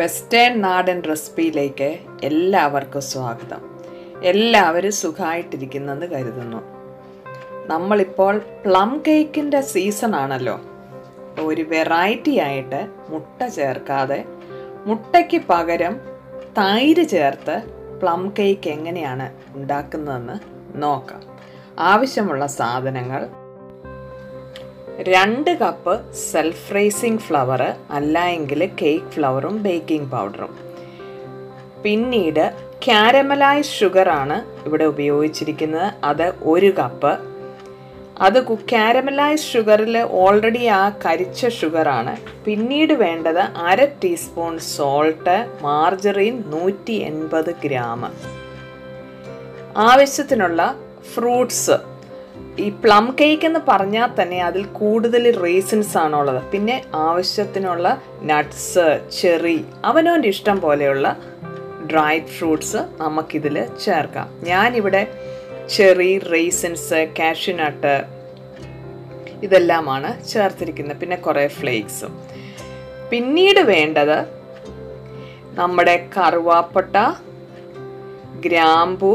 western നാടൻ റെസിപ്പിയിലേക്ക് എല്ലാവർക്കും സ്വാഗതം എല്ലാവരും സുഖമായിട്ടിരിക്കുന്നെന്ന് കരുതുന്നു നമ്മളിപ്പോൾ പ്ലം കേക്കിൻ്റെ സീസൺ ആണല്ലോ ഒരു വെറൈറ്റി ആയിട്ട് മുട്ട ചേർക്കാതെ മുട്ടയ്ക്ക് പകരം തൈര് ചേർത്ത് പ്ലം കേക്ക് എങ്ങനെയാണ് ഉണ്ടാക്കുന്നതെന്ന് നോക്കാം ആവശ്യമുള്ള സാധനങ്ങൾ രണ്ട് കപ്പ് സെൽഫ് റൈസിങ് ഫ്ലവർ അല്ല എങ്കിൽ കേക്ക് ഫ്ലവറും ബേക്കിംഗ് പൗഡറും പിന്നീട് ക്യാരമലൈസ് ഷുഗറാണ് ഇവിടെ ഉപയോഗിച്ചിരിക്കുന്നത് അത് ഒരു കപ്പ് അത് ക്യാരമലൈസ് ഷുഗറിൽ ഓൾറെഡി ആ കരിച്ച ഷുഗറാണ് പിന്നീട് വേണ്ടത് അര ടീസ്പൂൺ സോൾട്ട് മാർജറിൻ നൂറ്റി എൺപത് ഗ്രാം ആവശ്യത്തിനുള്ള ഫ്രൂട്ട്സ് ഈ പ്ലം കേക്ക് എന്ന് പറഞ്ഞാൽ തന്നെ അതിൽ കൂടുതൽ റേസിൻസ് ആണുള്ളത് പിന്നെ ആവശ്യത്തിനുള്ള നട്ട്സ് ചെറി അവനവൻ്റെ ഇഷ്ടം പോലെയുള്ള ഡ്രൈഡ് ഫ്രൂട്ട്സ് നമുക്കിതിൽ ചേർക്കാം ഞാനിവിടെ ചെറി റേസിൻസ് കാഷ്യൂനട്ട് ഇതെല്ലാമാണ് ചേർത്തിരിക്കുന്നത് പിന്നെ കുറേ ഫ്ലേക്സും പിന്നീട് വേണ്ടത് നമ്മുടെ കറുവാപ്പട്ട ഗ്രാമ്പൂ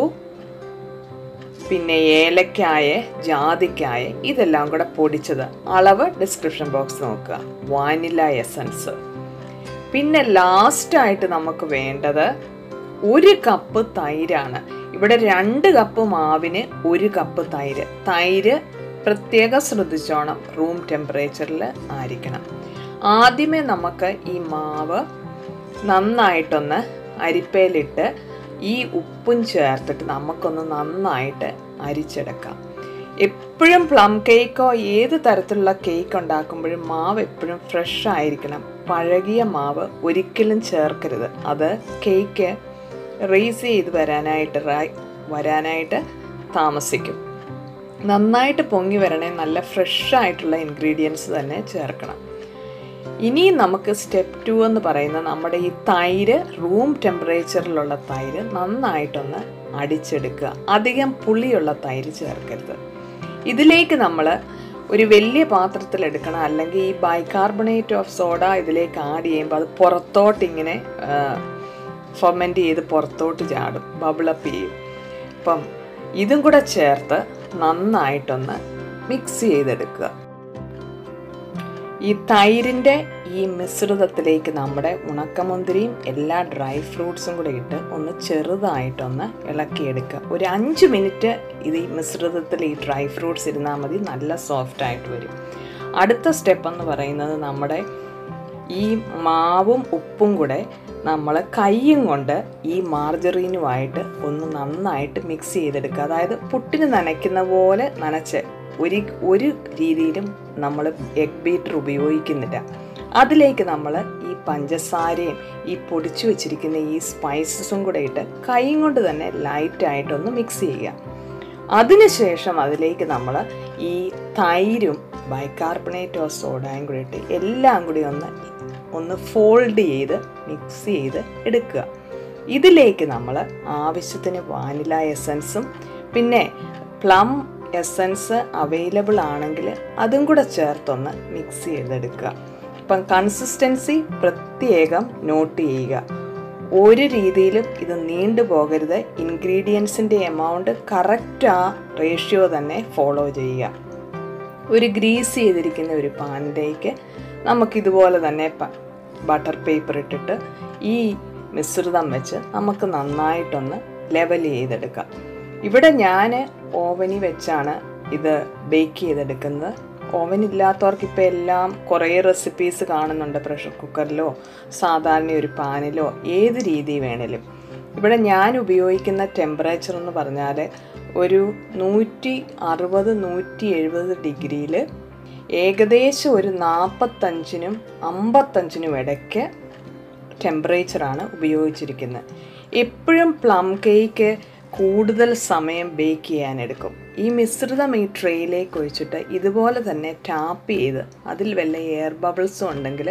പിന്നെ ഏലക്കായ ജാതിക്കായ ഇതെല്ലാം കൂടെ പൊടിച്ചത് അളവ് ഡിസ്ക്രിപ്ഷൻ ബോക്സ് നോക്കുക വാനില എസൻസ് പിന്നെ ലാസ്റ്റായിട്ട് നമുക്ക് വേണ്ടത് ഒരു കപ്പ് തൈരാണ് ഇവിടെ രണ്ട് കപ്പ് മാവിന് ഒരു കപ്പ് തൈര് തൈര് പ്രത്യേകം ശ്രദ്ധിച്ചോണം റൂം ടെമ്പറേച്ചറിൽ ആയിരിക്കണം ആദ്യമേ നമുക്ക് ഈ മാവ് നന്നായിട്ടൊന്ന് അരിപ്പയിലിട്ട് ഈ ഉപ്പും ചേർത്തിട്ട് നമുക്കൊന്ന് നന്നായിട്ട് അരിച്ചെടുക്കാം എപ്പോഴും പ്ലം കേക്കോ ഏത് തരത്തിലുള്ള കേക്ക് ഉണ്ടാക്കുമ്പോഴും മാവ് എപ്പോഴും ഫ്രഷ് ആയിരിക്കണം പഴകിയ മാവ് ഒരിക്കലും ചേർക്കരുത് അത് കേക്ക് റേസ് ചെയ്ത് വരാനായിട്ട് വരാനായിട്ട് താമസിക്കും നന്നായിട്ട് പൊങ്ങി വരണേ നല്ല ഫ്രഷ് ആയിട്ടുള്ള ഇൻഗ്രീഡിയൻസ് തന്നെ ചേർക്കണം ഇനി നമുക്ക് സ്റ്റെപ്പ് ടു എന്ന് പറയുന്ന നമ്മുടെ ഈ തൈര് റൂം ടെമ്പറേച്ചറിലുള്ള തൈര് നന്നായിട്ടൊന്ന് അടിച്ചെടുക്കുക അധികം പുളിയുള്ള തൈര് ചേർക്കരുത് ഇതിലേക്ക് നമ്മൾ ഒരു വലിയ പാത്രത്തിൽ എടുക്കണം അല്ലെങ്കിൽ ഈ ബൈകാർബണേറ്റ് ഓഫ് സോഡ ഇതിലേക്ക് ആഡ് ചെയ്യുമ്പോൾ അത് പുറത്തോട്ട് ഇങ്ങനെ ഫൊമെൻ്റ് ചെയ്ത് പുറത്തോട്ട് ചാടും ബബിളപ്പ് ചെയ്യും അപ്പം ഇതും കൂടെ ചേർത്ത് നന്നായിട്ടൊന്ന് മിക്സ് ചെയ്തെടുക്കുക ഈ തൈരിൻ്റെ ഈ മിശ്രിതത്തിലേക്ക് നമ്മുടെ ഉണക്കമുന്തിരിയും എല്ലാ ഡ്രൈ ഫ്രൂട്ട്സും കൂടെ ഇട്ട് ഒന്ന് ചെറുതായിട്ടൊന്ന് ഇളക്കിയെടുക്കുക ഒരു അഞ്ച് മിനിറ്റ് ഇത് ഈ മിശ്രിതത്തിൽ ഈ ഡ്രൈ ഫ്രൂട്ട്സ് ഇരുന്നാൽ മതി നല്ല സോഫ്റ്റ് ആയിട്ട് വരും അടുത്ത സ്റ്റെപ്പ് എന്ന് പറയുന്നത് നമ്മുടെ ഈ മാവും ഉപ്പും കൂടെ നമ്മൾ കൈയും കൊണ്ട് ഈ മാർജറീനുമായിട്ട് ഒന്ന് നന്നായിട്ട് മിക്സ് ചെയ്തെടുക്കുക അതായത് പുട്ടിന് നനയ്ക്കുന്ന പോലെ നനച്ച് ഒരു ഒരു രീതിയിലും നമ്മൾ എഗ് ബീറ്റർ ഉപയോഗിക്കുന്നില്ല അതിലേക്ക് നമ്മൾ ഈ പഞ്ചസാരയും ഈ പൊടിച്ചു വെച്ചിരിക്കുന്ന ഈ സ്പൈസസും കൂടെ ഇട്ട് കൈ കൊണ്ട് തന്നെ ലൈറ്റായിട്ടൊന്ന് മിക്സ് ചെയ്യുക അതിനുശേഷം അതിലേക്ക് നമ്മൾ ഈ തൈരും ബൈകാർബണേറ്റ് ഓഫ് സോഡയും കൂടി ഇട്ട് എല്ലാം കൂടി ഒന്ന് ഒന്ന് ഫോൾഡ് ചെയ്ത് മിക്സ് ചെയ്ത് എടുക്കുക ഇതിലേക്ക് നമ്മൾ ആവശ്യത്തിന് വാനില എസൻസും പിന്നെ പ്ലം എസൻസ് അവൈലബിൾ ആണെങ്കിൽ അതും കൂടെ ചേർത്തൊന്ന് മിക്സ് ചെയ്തെടുക്കുക ഇപ്പം കൺസിസ്റ്റൻസി പ്രത്യേകം നോട്ട് ചെയ്യുക ഒരു രീതിയിലും ഇത് നീണ്ടു പോകരുത് ഇൻഗ്രീഡിയൻസിൻ്റെ എമൗണ്ട് കറക്റ്റ് ആ റേഷ്യോ തന്നെ ഫോളോ ചെയ്യുക ഒരു ഗ്രീസ് ചെയ്തിരിക്കുന്ന ഒരു പാനിലേക്ക് നമുക്കിതുപോലെ തന്നെ ബട്ടർ പേപ്പർ ഇട്ടിട്ട് ഈ മിശ്രിതം വെച്ച് നമുക്ക് നന്നായിട്ടൊന്ന് ലെവൽ ചെയ്തെടുക്കാം ഇവിടെ ഞാൻ ഓവനി വെച്ചാണ് ഇത് ബേക്ക് ചെയ്തെടുക്കുന്നത് ഓവൻ ഇല്ലാത്തവർക്ക് ഇപ്പോൾ എല്ലാം കുറേ റെസിപ്പീസ് കാണുന്നുണ്ട് പ്രഷർ കുക്കറിലോ സാധാരണ ഒരു പാനിലോ ഏത് രീതി വേണേലും ഇവിടെ ഞാൻ ഉപയോഗിക്കുന്ന ടെമ്പറേച്ചർ എന്ന് പറഞ്ഞാൽ ഒരു നൂറ്റി അറുപത് നൂറ്റി എഴുപത് ഡിഗ്രിയിൽ ഏകദേശം ഒരു നാൽപ്പത്തഞ്ചിനും അമ്പത്തഞ്ചിനും ഇടയ്ക്ക് ടെമ്പറേച്ചറാണ് ഉപയോഗിച്ചിരിക്കുന്നത് എപ്പോഴും പ്ലം കേക്ക് കൂടുതൽ സമയം ബേക്ക് ചെയ്യാനെടുക്കും ഈ മിശ്രിതം ഈ ട്രേയിലേക്ക് ഒഴിച്ചിട്ട് ഇതുപോലെ തന്നെ ടാപ്പ് ചെയ്ത് അതിൽ വല്ല എയർ ബബിൾസും ഉണ്ടെങ്കിൽ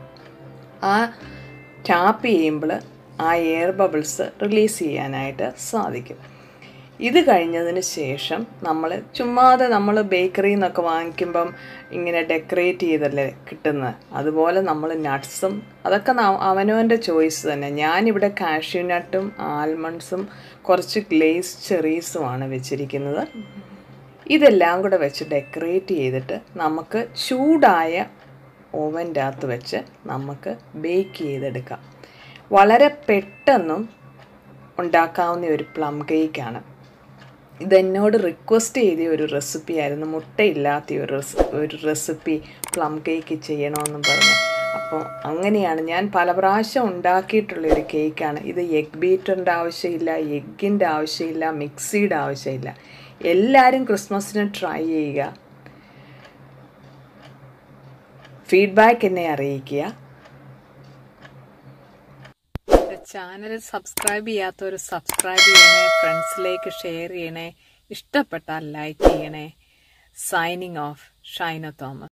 ആ ടാപ്പ് ചെയ്യുമ്പോൾ ആ എയർ ബബിൾസ് റിലീസ് ചെയ്യാനായിട്ട് സാധിക്കും ഇത് കഴിഞ്ഞതിന് ശേഷം നമ്മൾ ചുമ്മാതെ നമ്മൾ ബേക്കറിയിൽ നിന്നൊക്കെ വാങ്ങിക്കുമ്പം ഇങ്ങനെ ഡെക്കറേറ്റ് ചെയ്തല്ലേ കിട്ടുന്നത് അതുപോലെ നമ്മൾ നട്ട്സും അതൊക്കെ ന- അവനവൻ്റെ ചോയ്സ് തന്നെ ഞാനിവിടെ കാഷ്യൂ നട്ടും ആൽമണ്ട്സും കുറച്ച് ഗ്ലേസ് ചെറീസുമാണ് വെച്ചിരിക്കുന്നത് ഇതെല്ലാം കൂടെ വെച്ച് ഡെക്കറേറ്റ് ചെയ്തിട്ട് നമുക്ക് ചൂടായ ഓവൻ്റെ അകത്ത് വെച്ച് നമുക്ക് ബേക്ക് ചെയ്തെടുക്കാം വളരെ പെട്ടെന്നും ഉണ്ടാക്കാവുന്ന ഒരു പ്ലം കേക്കാണ് ഇതെന്നോട് റിക്വസ്റ്റ് ചെയ്ത ഒരു റെസിപ്പി ആയിരുന്നു മുട്ടയില്ലാത്ത ഒരു റെസ്- ഒരു റെസിപ്പി പ്ലം കേക്ക് ചെയ്യണമെന്നും പറഞ്ഞു അപ്പോൾ അങ്ങനെയാണ് ഞാൻ പല പ്രാവശ്യം ഉണ്ടാക്കിയിട്ടുള്ള ഒരു കേക്കാണ് ഇത് എഗ് ബീറ്ററിൻ്റെ ആവശ്യമില്ല എഗ്ഗിൻ്റെ ആവശ്യമില്ല മിക്സിയുടെ ആവശ്യമില്ല എല്ലാവരും ക്രിസ്മസിന് ട്രൈ ചെയ്യുക ഫീഡ്ബാക്ക് എന്നെ അറിയിക്കുക ചാനൽ സബ്സ്ക്രൈബ് ചെയ്യാത്തവർ സബ്സ്ക്രൈബ് ചെയ്യണേ ഫ്രണ്ട്സിലേക്ക് ഷെയർ ചെയ്യണേ ഇഷ്ടപ്പെട്ടാൽ ലൈക്ക് ചെയ്യണേ സൈനിങ് ഓഫ് ഷൈന തോമസ്